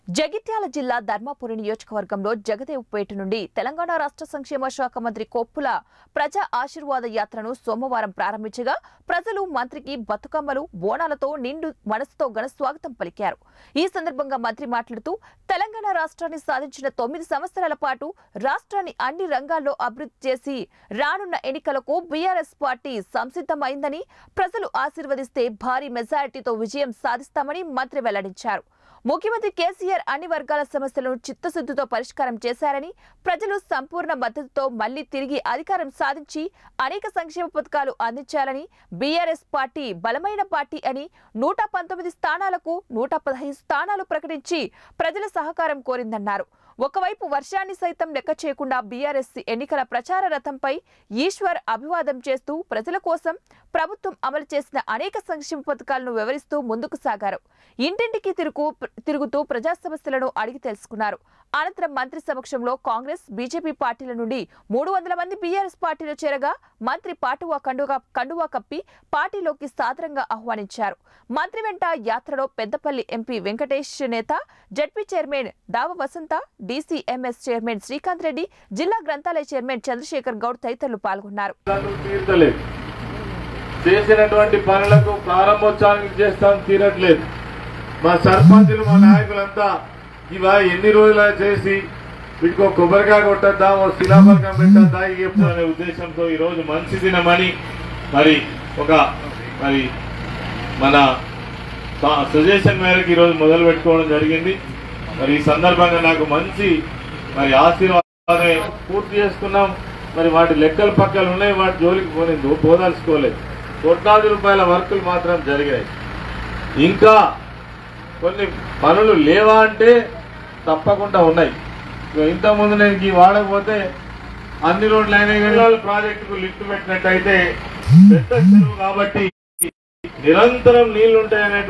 జగిత్యాల జిల్లా ధర్మాపురి నియోజకవర్గంలో జగదేవ్పేట నుండి తెలంగాణ రాష్ట్ర సంక్షేమ శాఖ మంత్రి కొప్పుల ప్రజా ఆశీర్వాద యాత్రను సోమవారం ప్రారంభించగా ప్రజలు మంత్రికి బతుకమ్మలు బోనాలతో నిండు మనసుతో ఘన స్వాగతం పలికారు ఈ సందర్భంగా మంత్రి మాట్లాడుతూ తెలంగాణ రాష్ట్రాన్ని సాధించిన తొమ్మిది సంవత్సరాల పాటు రాష్ట్రాన్ని అన్ని రంగాల్లో అభివృద్ధి చేసి రానున్న ఎన్నికలకు బీఆర్ఎస్ పార్టీ సంసిద్ధమైందని ప్రజలు ఆశీర్వదిస్తే భారీ మెజారిటీతో విజయం సాధిస్తామని మంత్రి వెల్లడించారు ముఖ్యమంత్రి కేసీఆర్ అన్ని వర్గాల సమస్యలను చిత్తశుద్ధితో పరిష్కారం చేశారని ప్రజలు సంపూర్ణ మద్దతుతో మళ్లీ తిరిగి అధికారం సాధించి అనేక సంక్షేమ పథకాలు అందించాలని బీఆర్ఎస్ పార్టీ బలమైన పార్టీ అని నూట పంతొమ్మిది స్థానాలకు నూట పదహైదు స్థానాలు ప్రకటించి ప్రజల సహకారం కోరిందన్నారు ఒకవైపు వర్షాన్ని సైతం లెక్క చేయకుండా బీఆర్ఎస్ ఎన్నికల ప్రచార రథంపై ఈశ్వర్ అభివాదం చేస్తూ ప్రజల కోసం ప్రభుత్వం అమలు చేసిన అనేక సంక్షేమ పథకాలను వివరిస్తూ ముందుకు సాగారు ఇంటింటికి తిరుగు తిరుగుతూ ప్రజా సమస్యలను అడిగి తెలుసుకున్నారు అనంతరం మంత్రి సమక్షంలో కాంగ్రెస్ బీజేపీ పార్టీల నుండి మూడు వందల మంది బీఆర్ఎస్ పార్టీలో చేరగా మంత్రి పాటువా కండువా కండువా కప్పి పార్టీలోకి సాదరంగా ఆహ్వానించారు మంత్రి వెంట యాత్రలో పెద్దపల్లి ఎంపీ వెంకటేష్ నేత ZP chairman Dava Vasantha DCMS chairman Srikanth Reddy జిల్లా గ్రంథాలయ చైర్మన్ చంద్రశేఖర్ గౌడ్ తదితరులు పాల్గొన్నారు పనులు తీర్చలేదు చేసినటువంటి పనులకు ప్రారంభోత్సవానికి చేస్తాం తీరట్లేదు మా సర్పంచులు మా నాయకులంతా ఇవా ఎన్ని రోజులు చేసి వీటికి ఒక కొబ్బరికాయ కొట్టద్దాం ఓ శిలాఫలకం పెట్టద్దా ఎప్పుడు అనే ఉద్దేశంతో ఈ రోజు మంచి దినమని మరి ఒక మరి మన సజెషన్ మేరకు ఈరోజు మొదలు పెట్టుకోవడం జరిగింది మరి ఈ సందర్భంగా నాకు మంచి మరి ఆశీర్వాదాన్ని పూర్తి చేసుకున్నాం మరి వాటి లెక్కలు పక్కలు ఉన్నాయి వాటి జోలికి పోలేదు పోదాల్చుకోలేదు కోట్లాది రూపాయల వర్కులు మాత్రం జరిగాయి ఇంకా కొన్ని పనులు లేవా అంటే తప్పకుండా ఉన్నాయి ఇగో ఇంతకుముందు నేను ఈ వాడకపోతే అన్ని రోడ్లు అయినాయి కానీ ప్రాజెక్టుకు లిఫ్ట్ పెట్టినట్టయితే పెద్ద చెరువు కాబట్టి నిరంతరం నీళ్లు ఉంటాయనే